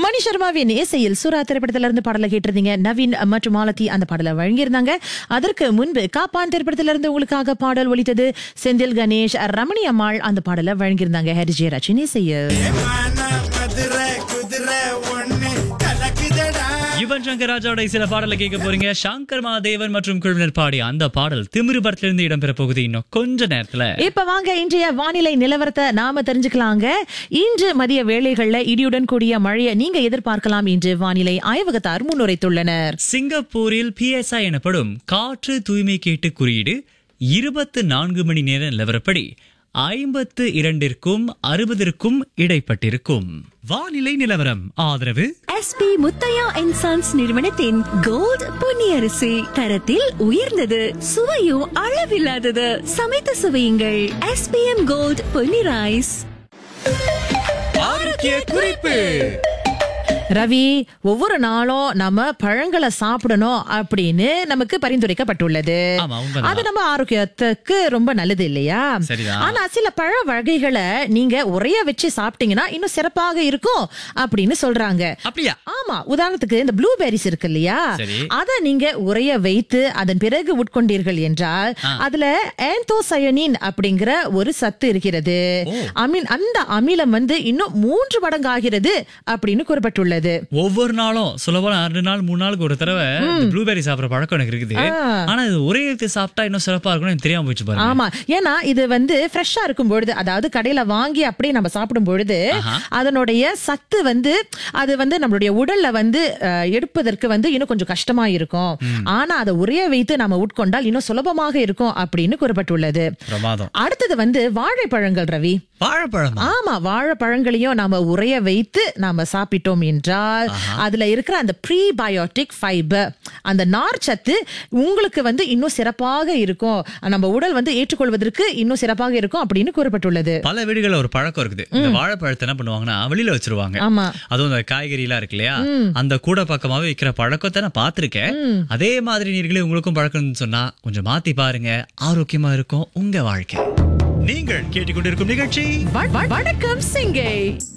மணி சர்மாவின் இசையில் சூரா திரைப்படத்துல இருந்து பாடலை கேட்டிருந்தீங்க நவீன் மற்றும் மாலதி அந்த பாடலை வழங்கியிருந்தாங்க அதற்கு முன்பு காப்பான் திரைப்படத்துல இருந்து உங்களுக்காக பாடல் ஒலித்தது செந்தில் கணேஷ் ரமணி அம்மாள் அந்த பாடலை வழங்கியிருந்தாங்க ஹரி ஜெயராஜின் இசையில் மான மதுரை குதிரை ஒண்ணு கலக்குதடா யுவன் சங்கர் ராஜாவோட சில பாடலை கேட்க போறீங்க சங்கர் மகாதேவன் மற்றும் குழுவினர் பாடிய அந்த பாடல் திமிரு படத்திலிருந்து இடம்பெற போகுது இன்னும் கொஞ்ச நேரத்துல இப்ப வாங்க இன்றைய வானிலை நிலவரத்தை நாம தெரிஞ்சுக்கலாங்க இன்று மதிய வேளைகள்ல இடியுடன் கூடிய மழையை நீங்க எதிர்பார்க்கலாம் என்று வானிலை ஆய்வகத்தார் முன்னுரைத்துள்ளனர் சிங்கப்பூரில் பிஎஸ்ஐ எனப்படும் காற்று தூய்மை கேட்டு குறியீடு இருபத்து நான்கு மணி நேர நிலவரப்படி ஐம்பத்து இரண்டிற்கும் அறுபதற்கும் இடைப்பட்டிருக்கும் வானிலை நிலவரம் ஆதரவு எஸ்பி முத்தையா அண்ட் சன்ஸ் நிறுவனத்தின் கோல்ட் பொன்னியரிசி தரத்தில் உயர்ந்தது சுவையும் அளவில்லாதது சமைத்து சுவையுங்கள் எஸ்பிஎம் கோல்ட் பொன்னி ரைஸ் ஆரோக்கிய குறிப்பு ரவி ஒவ்வொரு நாளும் நம்ம பழங்களை சாப்பிடணும் அப்படின்னு நமக்கு பரிந்துரைக்கப்பட்டுள்ளது ஆமா, உண்மைதான். அது நம்ம ஆரோக்கியத்துக்கு ரொம்ப நல்லது இல்லையா சரிதான். ஆனா சில பழ வகைகளை நீங்க உரைய வச்சு சாப்பிட்டீங்கன்னா இன்னும் சிறப்பாக இருக்கும் அப்படின்னு சொல்றாங்க அப்படியா ஆமா உதாரணத்துக்கு இந்த ப்ளூபெரிஸ் இருக்கு இல்லையா சரி. அத நீங்க உரைய வைத்து அதன் பிறகு உட்கொண்டீர்கள் என்றால் அதுல ஆந்தோசயனின் அப்படிங்கிற ஒரு சத்து இருக்கிறது அமீன் அந்த அமிலம் வந்து இன்னும் மூன்று மடங்கு ஆகிறது அப்படின்னு கூறப்பட்டுள்ளது ஒவ்வொரு நாளும் சொல்லப்போனா ரெண்டு நாள் மூணு நாளுக்கு ஒரு தடவை ப்ளூபெரி சாப்பிடுற பழக்கம் எனக்கு இருக்குது ஆனா இது ஒரே எடுத்து சாப்பிட்டா இன்னும் சிறப்பா இருக்கும்னு எனக்கு தெரியாம போச்சு பாருங்க ஆமா ஏன்னா இது வந்து ஃப்ரெஷ்ஷா இருக்கும் பொழுது அதாவது கடையில வாங்கி அப்படியே நம்ம சாப்பிடும் பொழுது அதனுடைய சத்து வந்து அது வந்து நம்மளுடைய உடல்ல வந்து அஹ், எடுப்பதற்கு வந்து இன்னும் கொஞ்சம் கஷ்டமா இருக்கும் ஆனா அதை உரைய வைத்து நம்ம உட்கொண்டால் இன்னும் சுலபமாக இருக்கும் அப்படின்னு கூறப்பட்டுள்ளது பிரமாதம் அடுத்தது வந்து வாழைப்பழங்கள் ரவி வாழைப்பழம் ஆமா வாழைப்பழங்களையும் நாம உரைய வைத்து நாம சாப்பிட்டோம் என்றால் அதுல இருக்கிற அந்த ப்ரீபயோட்டிக் ஃபைபர் அந்த நார் சத்து உங்களுக்கு வந்து இன்னும் சிறப்பாக இருக்கும் நம்ம உடல் வந்து ஏற்றுக்கொள்வதற்கு இன்னும் சிறப்பாக இருக்கும் அப்படின்னு கூறப்பட்டுள்ளது பல வீடுகள்ல ஒரு பழக்கம் இருக்குது இந்த வாழைப்பழத்தை என்ன பண்ணுவாங்கன்னா வெளியில வச்சிருவாங்க ஆமா அதுவும் இந்த காய்கறி எல்லாம் இருக்கு இல்லையா அந்த கூட பக்கமாவே விக்கிற பழக்கத்தை நான் பார்த்திருக்கேன் அதே மாதிரி நீர்களே உங்களுக்கும் பழக்கம்னு சொன்னா கொஞ்சம் மாத்தி பாருங்க ஆரோக்கியமா இருக்கும் உங்க வாழ்க்கை நீங்கள் கேட்டுக்கொண்டிருக்கும் நிகழ்ச்சி வ- வ- வணக்கம் சிங்கை